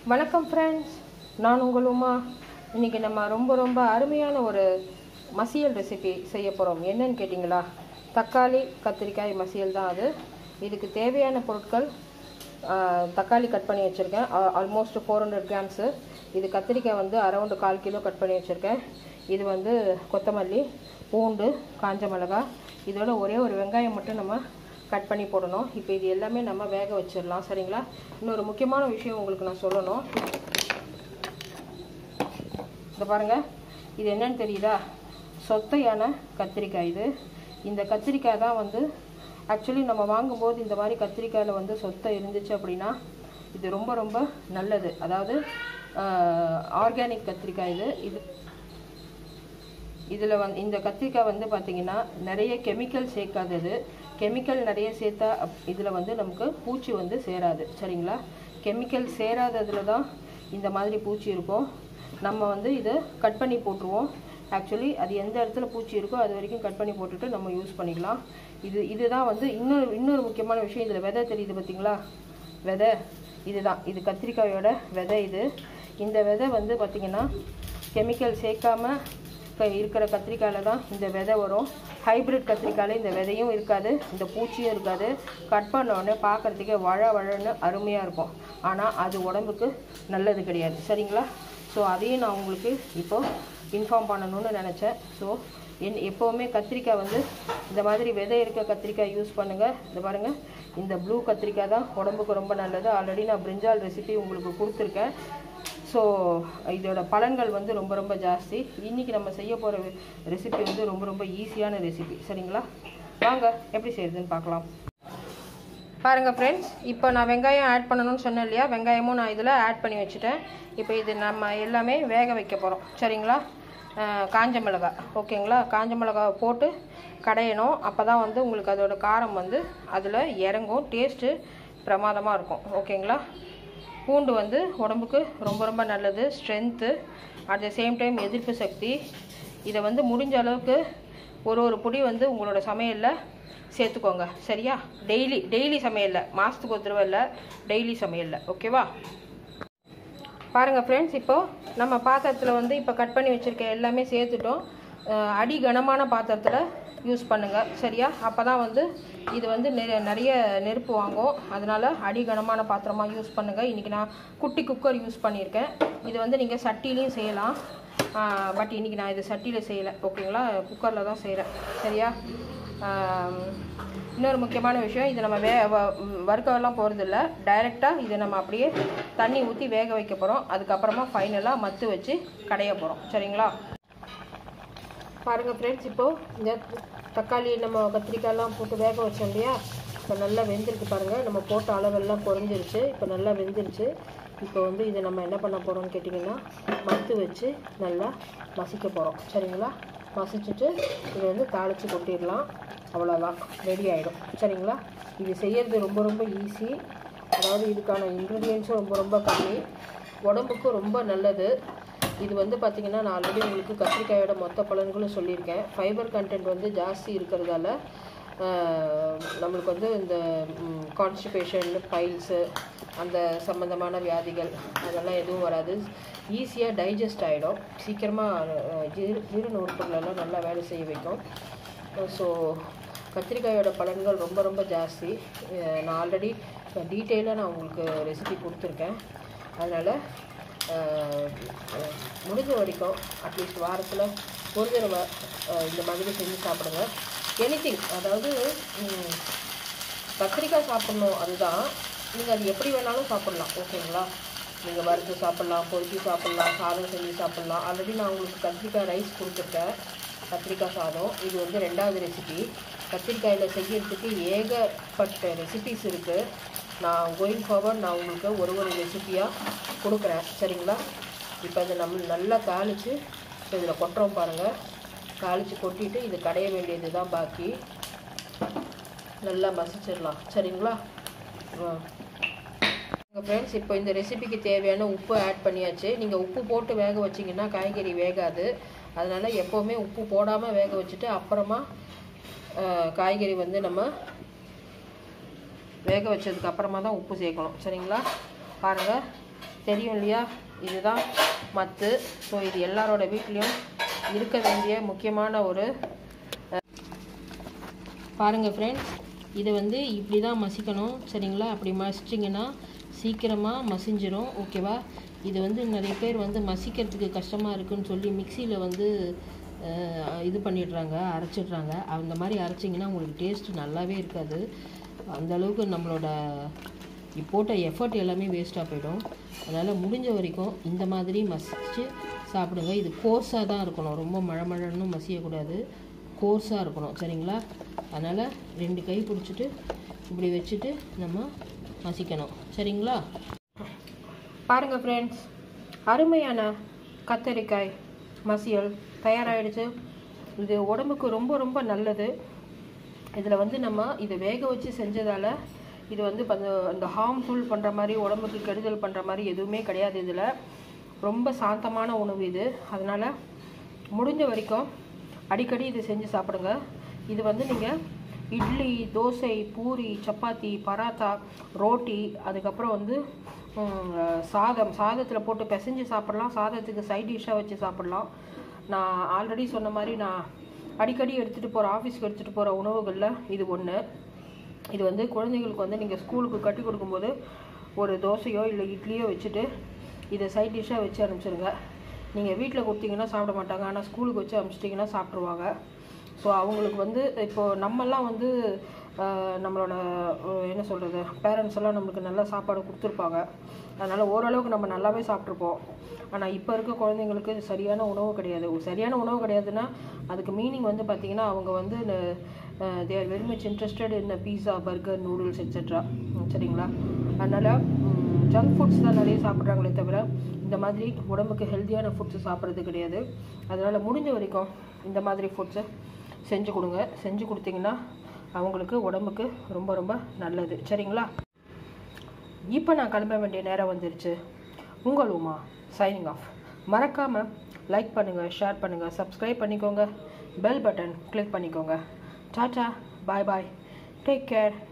வணக்கம் ஃப்ரெண்ட்ஸ் நான் உங்கள் உமா இன்றைக்கி நம்ம ரொம்ப ரொம்ப அருமையான ஒரு மசியல் ரெசிபி செய்ய போகிறோம் என்னன்னு கேட்டிங்களா தக்காளி கத்திரிக்காய் மசியல் தான் அது இதுக்கு தேவையான பொருட்கள் ஆஹ், தக்காளி கட் பண்ணி வச்சுருக்கேன் ஆல்மோஸ்ட் ஃபோர் ஹண்ட்ரட் கிராம்ஸு இது கத்திரிக்காய் வந்து அரௌண்டு கால் கிலோ கட் பண்ணி வச்சுருக்கேன் இது வந்து கொத்தமல்லி பூண்டு காஞ்ச மிளகாய் இதோட ஒரே ஒரு வெங்காயம் மட்டும் நம்ம கட் பண்ணி போடணும் இப்போ இது எல்லாமே நம்ம வேக வச்சிடலாம் சரிங்களா இன்னொரு முக்கியமான விஷயம் உங்களுக்கு நான் சொல்லணும் இந்த பாருங்க இது என்னன்னு தெரியுதா சொத்தையான கத்திரிக்காய் இது இந்த கத்திரிக்காய் தான் வந்து ஆக்சுவலி நம்ம வாங்கும்போது இந்த மாதிரி கத்திரிக்காயில் வந்து சொத்தை இருந்துச்சு அப்படின்னா இது ரொம்ப ரொம்ப நல்லது அதாவது ஆர்கானிக் கத்திரிக்காய் இது இது இதில் வந்து இந்த கத்திரிக்காய் வந்து பார்த்திங்கன்னா நிறைய கெமிக்கல் சேர்க்காதது கெமிக்கல் நிறைய சேர்த்தா இதில் வந்து நமக்கு பூச்சி வந்து சேராது சரிங்களா கெமிக்கல் சேராததில் தான் இந்த மாதிரி பூச்சி இருக்கும் நம்ம வந்து இதை கட் பண்ணி போட்டுருவோம் ஆக்சுவலி அது எந்த இடத்துல பூச்சி இருக்கோ அது வரைக்கும் கட் பண்ணி போட்டுட்டு நம்ம யூஸ் பண்ணிக்கலாம் இது இதுதான் வந்து இன்னொரு இன்னொரு முக்கியமான விஷயம் இதில் விதை தெரியுது பார்த்தீங்களா விதை இதுதான் இது கத்திரிக்காயோட விதை இது இந்த விதை வந்து பார்த்திங்கன்னா கெமிக்கல் சேர்க்காம க- இருக்கிற கத்திரிக்காயில் தான் இந்த விதை வரும் ஹைப்ரிட் கத்திரிக்காயில் இந்த விதையும் இருக்காது இந்த பூச்சியும் இருக்காது கட் பண்ண உடனே பார்க்குறதுக்கே வழ வழன்னு அருமையாக இருக்கும் ஆனால் அது உடம்புக்கு நல்லது கிடையாது சரிங்களா ஸோ அதையும் நான் உங்களுக்கு இப்போ இன்ஃபார்ம் பண்ணணும்னு நினச்சேன் ஸோ என் எப்போவுமே கத்திரிக்காய் வந்து இந்த மாதிரி விதை இருக்க கத்திரிக்காய் யூஸ் பண்ணுங்கள் இந்த பாருங்கள் இந்த ப்ளூ கத்திரிக்காய் தான் உடம்புக்கு ரொம்ப நல்லது ஆல்ரெடி நான் பிரிஞ்சால் ரெசிபி உங்களுக்கு கொடுத்துருக்கேன் ஸோ இதோட பலன்கள் வந்து ரொம்ப ரொம்ப ஜாஸ்தி இன்றைக்கி நம்ம செய்ய போகிற ரெசிபி வந்து ரொம்ப ரொம்ப ஈஸியான ரெசிபி சரிங்களா வாங்க எப்படி செய்யுதுன்னு பார்க்கலாம் பாருங்கள் ஃப்ரெண்ட்ஸ் இப்போ நான் வெங்காயம் ஆட் பண்ணணும்னு சொன்னேன் இல்லையா வெங்காயமும் நான் இதில் ஆட் பண்ணி வச்சுட்டேன் இப்போ இது நம்ம எல்லாமே வேக வைக்க போகிறோம் சரிங்களா அஹ், காஞ்ச மிளகாய் ஓகேங்களா காஞ்ச மிளகாய் போட்டு கடையணும் அப்போ தான் வந்து உங்களுக்கு அதோட காரம் வந்து அதில் இறங்கும் டேஸ்ட்டு பிரமாதமாக இருக்கும் ஓகேங்களா பூண்டு வந்து உடம்புக்கு ரொம்ப ரொம்ப நல்லது strength at the same time எதிர்ப்பு சக்தி இதை வந்து முடிஞ்ச அளவுக்கு ஒரு ஒரு பொடி வந்து உங்களோட சமையலில் சேர்த்துக்கோங்க சரியா டெய்லி டெய்லி சமையலில் மாதத்துக்கு ஒரு தடவை இல்லை டெய்லி சமையலில் ஓகேவா பாருங்கள் ஃப்ரெண்ட்ஸ் இப்போ நம்ம பாத்திரத்தில் வந்து இப்போ கட் பண்ணி வச்சுருக்க எல்லாமே சேர்த்துட்டோம் அஹ் அடி கனமான பாத்திரத்தில் யூஸ் பண்ணுங்கள் சரியா அப்போ தான் வந்து இது வந்து நெ- நிறைய நெருப்பு வாங்கும் அதனால் அடி கனமான பாத்திரமாக யூஸ் பண்ணுங்கள் இன்றைக்கி நான் குட்டி குக்கர் யூஸ் பண்ணியிருக்கேன் இது வந்து நீங்கள் சட்டிலையும் செய்யலாம் பட் இன்றைக்கி நான் இது சட்டியில் செய்யலை ஓகேங்களா குக்கரில் தான் செய்கிறேன் சரியா ஆம், இன்னொரு முக்கியமான விஷயம் இது நம்ம வே வ- ம், வறுக்கவெல்லாம் போகிறதில்ல டைரெக்டாக இதை நம்ம அப்படியே தண்ணி ஊற்றி வேக வைக்க போகிறோம் அதுக்கப்புறமா ஃபைனலாக மத்து வச்சு கடைய போகிறோம் சரிங்களா பாருங்கள் ஃப்ரெண்ட்ஸ் இப்போது இந்த தக்காளி நம்ம கத்திரிக்காயெல்லாம் போட்டு வேக வச்சோம் இல்லையா இப்போ நல்லா வெந்திருக்கு பாருங்கள் நம்ம போட்ட அளவெல்லாம் குறைஞ்சிருச்சு இப்போ நல்லா வெந்துருச்சு இப்போ வந்து இதை நம்ம என்ன பண்ண போகிறோம்னு கேட்டிங்கன்னா மத்து வச்சு நல்லா மசிக்க போகிறோம் சரிங்களா மசிச்சுட்டு இதை வந்து தாளித்து கொட்டிடலாம் அவ்வளோதான் ரெடி ஆகிடும் சரிங்களா இது செய்யறது ரொம்ப ரொம்ப ஈஸி அதாவது இதுக்கான இன்க்ரீடியன்ஸும் ரொம்ப ரொம்ப கம்மி உடம்புக்கும் ரொம்ப நல்லது இது வந்து பார்த்திங்கன்னா நான் ஆல்ரெடி உங்களுக்கு கத்திரிக்காயோட மொத்த பலன்களும் சொல்லியிருக்கேன் ஃபைபர் கண்டென்ட் வந்து ஜாஸ்தி இருக்கிறதால ஆஹ், நம்மளுக்கு வந்து இந்த கான்ஸ்டிபேஷன் பைல்ஸு அந்த சம்மந்தமான வியாதிகள் அதெல்லாம் எதுவும் வராது ஈஸியாக டைஜஸ்ட் ஆகிடும் சீக்கிரமாக ஜீர ஜீரண உறுப்புகளெல்லாம் நல்லா வேலை செய்ய வைக்கும் ஸோ கத்திரிக்காயோட பலன்கள் ரொம்ப ரொம்ப ஜாஸ்தி அஹ் நான் ஆல்ரெடி டீட்டெயிலாக நான் உங்களுக்கு ரெசிபி கொடுத்துருக்கேன் அதனால் முடிஞ்ச வரைக்கும் அட்லீஸ்ட் வாரத்தில் ஒரு தடவை அஹ், இந்த மாதிரி செஞ்சு சாப்பிடுங்க எனிதிங் அதாவது ம், கத்திரிக்காய் சாப்பிட்ணும் அதுதான் நீங்கள் அது எப்படி வேணாலும் சாப்பிட்லாம் ஓகேங்களா நீங்கள் வறுத்து சாப்பிட்லாம் பொரிச்சு சாப்பிட்லாம் சாதம் செஞ்சு சாப்பிட்லாம் ஆல்ரெடி நான் உங்களுக்கு கத்திரிக்காய் ரைஸ் கொடுத்துருக்கேன் கத்திரிக்காய் சாதம் இது வந்து ரெண்டாவது ரெசிபி கத்திரிக்காயில் செய்யறதுக்கு ஏகப்பட்ட ரெசிபிஸ் இருக்குது நான் கோயிங் ஃபார்வர்ட் நான் உங்களுக்கு ஒரு ஒரு ரெசிபியாக கொடுக்குறேன் சரிங்களா இப்போ இதை நம்ம நல்லா தாளித்து இப்போ இதில் கொட்டுறோம் பாருங்கள் தாளித்து கொட்டிட்டு இது கடைய வேண்டியது தான் பாக்கி நல்லா மசிச்சிடலாம் சரிங்களா ஃப்ரெண்ட்ஸ் இப்போ இந்த ரெசிபிக்கு தேவையான உப்பு ஆட் பண்ணியாச்சு நீங்கள் உப்பு போட்டு வேக வச்சிங்கன்னா காய்கறி வேகாது அதனால் எப்போவுமே உப்பு போடாமல் வேக வச்சுட்டு அப்புறமா அஹ், காய்கறி வந்து நம்ம வேக வச்சதுக்கு அப்புறமா தான் உப்பு சேர்க்கணும் சரிங்களா பாருங்கள் தெரியும் இல்லையா இதுதான் மத்து ஸோ இது எல்லாரோட வீட்லேயும் இருக்க வேண்டிய முக்கியமான ஒரு பாருங்கள் ஃப்ரெண்ட்ஸ் இது வந்து இப்படி தான் மசிக்கணும் சரிங்களா அப்படி மசிச்சிங்கன்னா சீக்கிரமாக மசிஞ்சிரும் ஓகேவா இது வந்து நிறைய பேர் வந்து மசிக்கிறதுக்கு கஷ்டமாக இருக்குன்னு சொல்லி மிக்சியில் வந்து அஹ், இது பண்ணிடுறாங்க அரைச்சிடுறாங்க அந்த மாதிரி அரைச்சிங்கன்னா உங்களுக்கு டேஸ்ட் நல்லாவே இருக்காது அந்த அளவுக்கு நம்மளோட போட்ட எஃபர்ட் எல்லாமே வேஸ்ட்டாக போயிடும் அதனால் முடிஞ்ச வரைக்கும் இந்த மாதிரி மசிச்சு சாப்பிடுங்க இது கோர்ஸாக தான் இருக்கணும் ரொம்ப மழை மழைன்னு மசியக்கூடாது கோர்ஸாக இருக்கணும் சரிங்களா அதனால் ரெண்டு கை பிடிச்சிட்டு இப்படி வச்சுட்டு நம்ம மசிக்கணும் சரிங்களா பாருங்கள் ஃப்ரெண்ட்ஸ் அருமையான கத்தரிக்காய் மசியல் தயாராகிடுச்சு இது உடம்புக்கு ரொம்ப ரொம்ப நல்லது இதில் வந்து நம்ம இதை வேக வச்சு செஞ்சதால் இது வந்து இப்ப அந்த அந்த ஹார்ம்ஃபுல் பண்ணுற மாதிரி உடம்புக்கு கெடுதல் பண்ணுற மாதிரி எதுவுமே கிடையாது இதில் ரொம்ப சாந்தமான உணவு இது அதனால் முடிஞ்ச வரைக்கும் அடிக்கடி இது செஞ்சு சாப்பிடுங்க இது வந்து நீங்கள் இட்லி தோசை பூரி சப்பாத்தி பராத்தா ரோட்டி அதுக்கப்புறம் வந்து ம், சாதம் சாதத்தில் போட்டு பிசைஞ்சு சாப்பிடலாம் சாதத்துக்கு சைட் டிஷ்ஷாக வச்சு சாப்பிடலாம் நான் ஆல்ரெடி சொன்ன மாதிரி நான் அடிக்கடி எடுத்துகிட்டு போகிற ஆஃபீஸ்க்கு எடுத்துகிட்டு போகிற உணவுகளில் இது ஒன்று இது வந்து குழந்தைங்களுக்கு வந்து நீங்கள் ஸ்கூலுக்கு கட்டி கொடுக்கும்போது ஒரு தோசையோ இல்லை இட்லியோ வச்சுட்டு இதை சைட் டிஷ்ஷாக வச்சு அனுப்பிச்சிடுங்க நீங்கள் வீட்டில் கொடுத்தீங்கன்னா சாப்பிட மாட்டாங்க ஆனால் ஸ்கூலுக்கு வச்சு அனுப்பிச்சிட்டிங்கன்னா சாப்பிட்ருவாங்க ஸோ அவங்களுக்கு வந்து இப்போது நம்மெல்லாம் வந்து ஆஹ், நம்மளோட ஆஹ், என்ன சொல்கிறது பேரண்ட்ஸ் எல்லாம் நம்மளுக்கு நல்லா சாப்பாடு கொடுத்துருப்பாங்க அதனால் ஓரளவுக்கு நம்ம நல்லாவே சாப்பிட்ருப்போம் ஆனால் இப்போ இருக்க குழந்தைங்களுக்கு இது சரியான உணவு கிடையாது ஒரு சரியான உணவு கிடையாதுன்னா அதுக்கு மீனிங் வந்து பார்த்திங்கன்னா அவங்க வந்து they are very much interested இந்த பீஸா பர்கர் நூடுல்ஸ் எட்ஸெட்ரா சரிங்களா அதனால் ஜங்க் ஃபுட்ஸ் தான் நிறைய சாப்பிட்றாங்களே தவிர இந்த மாதிரி உடம்புக்கு ஹெல்த்தியான ஃபுட்ஸ் சாப்பிட்றது கிடையாது அதனால் முடிஞ்ச வரைக்கும் இந்த மாதிரி ஃபுட்ஸை செஞ்சு கொடுங்க செஞ்சு கொடுத்தீங்கன்னா அவங்களுக்கு உடம்புக்கு ரொம்ப ரொம்ப நல்லது சரிங்களா இப்போ நான் கிளம்ப வேண்டிய நேரம் வந்துருச்சு உங்கள் உமா சைனிங் ஆஃப் மறக்காமல் லைக் பண்ணுங்கள் ஷேர் பண்ணுங்கள் சப்ஸ்கிரைப் பண்ணிக்கோங்க பெல் பட்டன் கிளிக் பண்ணிக்கோங்க tata bye bye take care